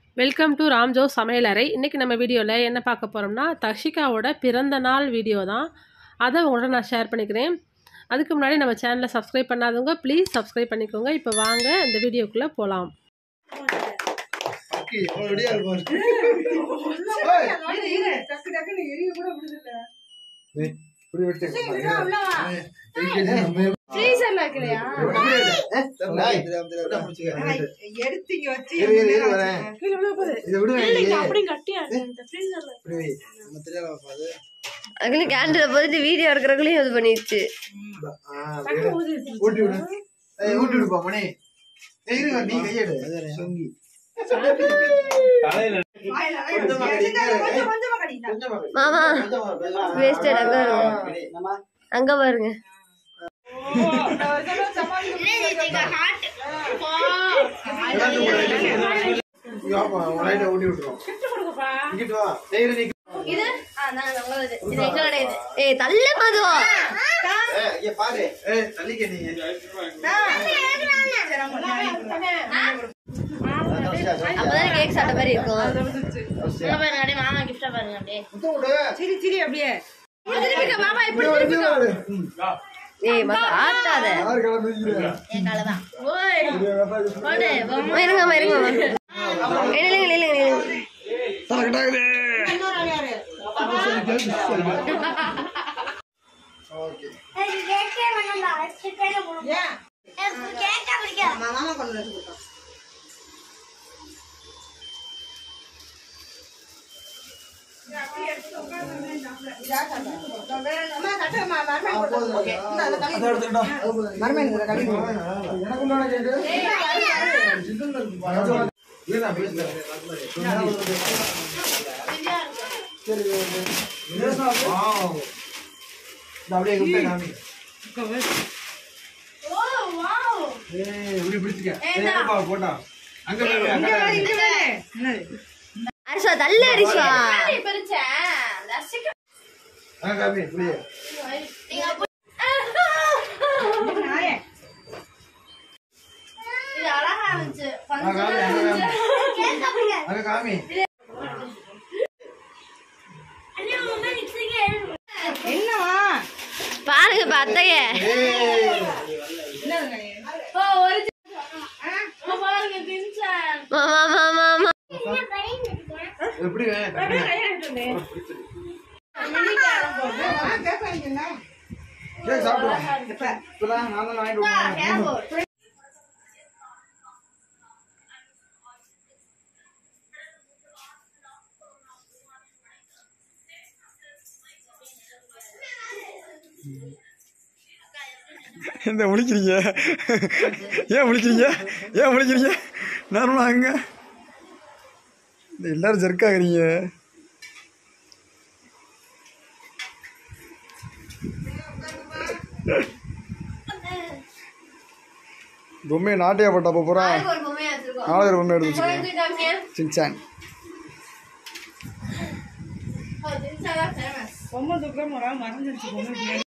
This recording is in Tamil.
வெல்கம் டு ராம்ஜோ சமையலறை இன்றைக்கி நம்ம வீடியோவில் என்ன பார்க்க போகிறோம்னா தர்ஷிகாவோட பிறந்த நாள் வீடியோ தான் அதை உங்களோட நான் ஷேர் பண்ணிக்கிறேன் அதுக்கு முன்னாடி நம்ம சேனலை சப்ஸ்கிரைப் பண்ணாதவங்க ப்ளீஸ் சப்ஸ்கிரைப் பண்ணிக்கோங்க இப்போ வாங்க இந்த வீடியோக்குள்ளே போகலாம் அக்கி, எவ்வளவு ரெடியா இருக்கும் ஏய், இப்படி விட்டு. ஏய், LKG நம்ம எப்படி இது? ஏ, டேய், விட்டா பிடிச்சுக்க. எடுத்தீங்க வச்சு இரு, இரு, இரு, வரேன். இதை விடுவேன் இல்லையே. இப்படி வை. நம்ம தெரியாதா பாப்பா அது? அங்கேயும் கேண்டில் போயிட்டு வீடியோ எடுக்கிறவங்களையும் இது பண்ணிடுச்சு ஆ, விடு. ஊட்டி விடு. ஏய், ஊட்டி விடுப்பா, மணி. ஏய், இருங்க, நீ கையெடு. சொங்கி. கொஞ்சமா கடிங்க. ஏய், கொஞ்சமா கடிங்க கொஞ்சமா கடி. மாமா கொஞ்சமா கடி. wasted அங்க ஆ, இருக்கு. நம்ம அங்க பாருங்க இங்க வாப்பா, உன் லைட்டை ஊட்டி விட்டுருவோம். இங்கிட்டு வா. ஏய், இரு, நீ இது ஏய் தள்ள மதுவா ஏய், இங்க பாரு. ஏய், தள்ளிக்க நீ. அப்பதான் கேக் சாப்பிட்ட மாதிரி இருக்கும் முத்தம் கொடு. சிரி சிரி அப்படியே மாமா இங்க வா, இங்க வா. ம். ஏய் மத்த ஆட்டாத யாரு கிளம்பிக்கிறீங்க? அம்மா, இருங்க அம்மா இருங்க அம்மா இல்லைங்க இல்லைங்க இல்லைங்க தரக்கட்டாகுது. ஓகே. ஏன் மாமா கொண்டு வந்து கொடுத்தோம் அம்மா, தட்டு, அம்மா, மருமகன் ஆ, கொடுத்தது. போதும். ஓகே. இந்த, அந்த கழுவி. அதை எடுத்துக்கிட்டா. அது போதும். மருமகன் இதுல கழுவி. எனக்கு உண்டான கேக்கு. ஜில்லுன்னு இருக்கு. இரு, நான் பேசுறேன். சரி, ஓகே. வாவ். இந்த அப்படியே கும்பிட்டு காமி. ஏய், இப்படி பிடிச்சுக்க. ஏய், ஏப்பா, போட்டா. அங்க போய் அங்க போய். இங்க பாரு. என்னது? அரிசா தள்ள அரிசா அங்க காமி, இப்படியே. நாயே. அங்க காமி, அங்க காமி. அங்க காமி. என்னவா பாருங்க பத்தைய ஏய். என்னதுங்க மாமா மாமா மாமா எப்படி வே? கேக் சாப்பிடுவோம். இப்பதான் நான் தான் வாங்கிட்டு வந்தேன். இந்த முழிக்கிறீங்க ஏன் முழிக்கிறீங்க ஏன் முழிக்கிறீங்க நார்மலாக அங்க இந்த எல்லாரும் ஜெர்க்காகிறீங்க பொம்மையை நாட்டியா போட்டா அப்போ பூரா நாளைக்கு ஒரு பொம்மை எடுத்து வச்சுக்கோங்க சின்சான் பொம்மை தூக்கம் மறந்துருச்சு பொம்மை